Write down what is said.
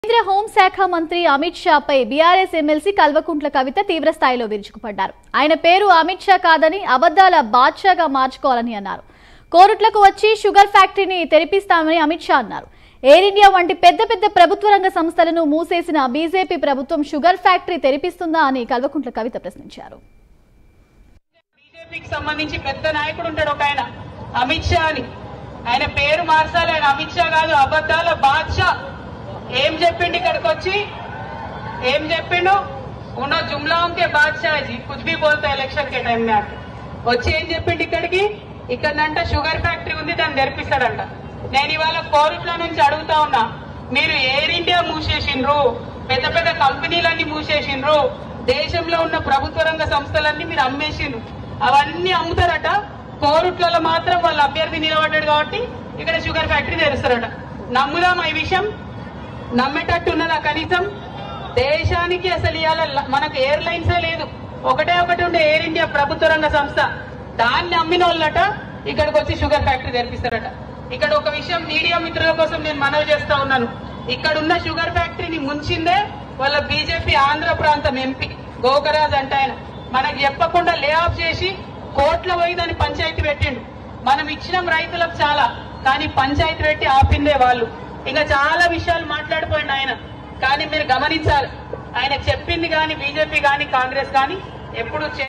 కేంద్ర హోంశాఖ మంత్రి అమిత్ షాపై బీఆర్ఎస్ ఎమ్మెల్సీ కల్వకుంట్ల కవిత తీవ్ర స్థాయిలో విరుచుకుపడ్డారు ఆయన పేరు అమిత్ షా కాదని అబద్దాల బాద్షాగా మార్చుకోవాలని అన్నారు కోరుట్లకు వచ్చి షుగర్ ఫ్యాక్టరీని తెరిపిస్తామని అమిత్ షా అన్నారు ఎయిర్ ఇండియా వంటి పెద్ద పెద్ద ప్రభుత్వ రంగ సంస్థలను మూసేసిన బీజేపీ ప్రభుత్వం షుగర్ ఫ్యాక్టరీ తెరిపిస్తుందా అని కల్వకుంట్ల కవిత ప్రశ్నించారు బీజేపీకి సంబంధించి పెద్ద నాయకుడు ఉంటాడు ఒక ఆయన అమిత్ షా అని ఆయన పేరు మార్చాలి ఆయన అమిత్ షా కాదు అబద్ధాల బాద్షా ఏం చెప్పిండు ఇక్కడికి వచ్చి ఏం చెప్పిండు ఉన్న జుమ్లాం కే బాద్షా జీ కుछ भी बोलता है ఎలక్షన్ కే టైం మే ఆके. వచ్చి ఏం చెప్పిండు ఇక్కడికి ఇక్కడంట షుగర్ ఫ్యాక్టరీ ఉంది దాన్ని తెరిపిస్తాడంట నేను ఇవాళ కోరుట్ల నుంచి అడుగుతా ఉన్నా మీరు ఎయిర్ ఇండియా మూసేసిండ్రు పెద్ద పెద్ద కంపెనీలన్నీ మూసేసిండ్రు దేశంలో ఉన్న ప్రభుత్వ రంగ సంస్థలన్నీ మీరు అమ్మేసిండ్రు అవన్నీ అమ్ముతారట కోరుట్లలో మాత్రం వాళ్ళ అభ్యర్థి నిలబడ్డాడు కాబట్టి ఇక్కడ షుగర్ ఫ్యాక్టరీ తెరుస్తారట నమ్ముదాం ఈ విషయం నమ్మేటట్టు ఉన్నదా కనీసం దేశానికి అసలు ఇవాళ ల- మనకు ఎయిర్లైన్సే లేదు ఒకటే ఒకటి ఉండే ఎయిర్ ఇండియా ప్రభుత్వ రంగ సంస్థ దాన్ని అమ్మిన వాళ్ళట ఇక్కడికి వచ్చి షుగర్ ఫ్యాక్టరీ తెరిపిస్తారట ఇక్కడ ఒక విషయం మీడియా మిత్రుల కోసం నేను మనవి చేస్తా ఉన్నాను ఇక్కడ ఉన్న షుగర్ ఫ్యాక్టరీని ముంచిందే వాళ్ళ బీజేపీ ఆంధ్ర ప్రాంతం ఎంపీ గోకరాజ్ అంటే ఆయన మనకు చెప్పకుండా లే ఆఫ్ చేసి కోట్ల పోయి దాన్ని పంచాయతీ పెట్టిండు మనం ఇచ్చినాం రైతులకు చాలా కానీ పంచాయతీ పెట్టి ఆపిందే వాళ్ళు ఇంకా చాలా విషయాలు మాట్లాడిపోయింది ఆయన కానీ మీరు గమనించాలి ఆయన చెప్పింది కానీ బీజేపీ కానీ కాంగ్రెస్ కానీ ఎప్పుడు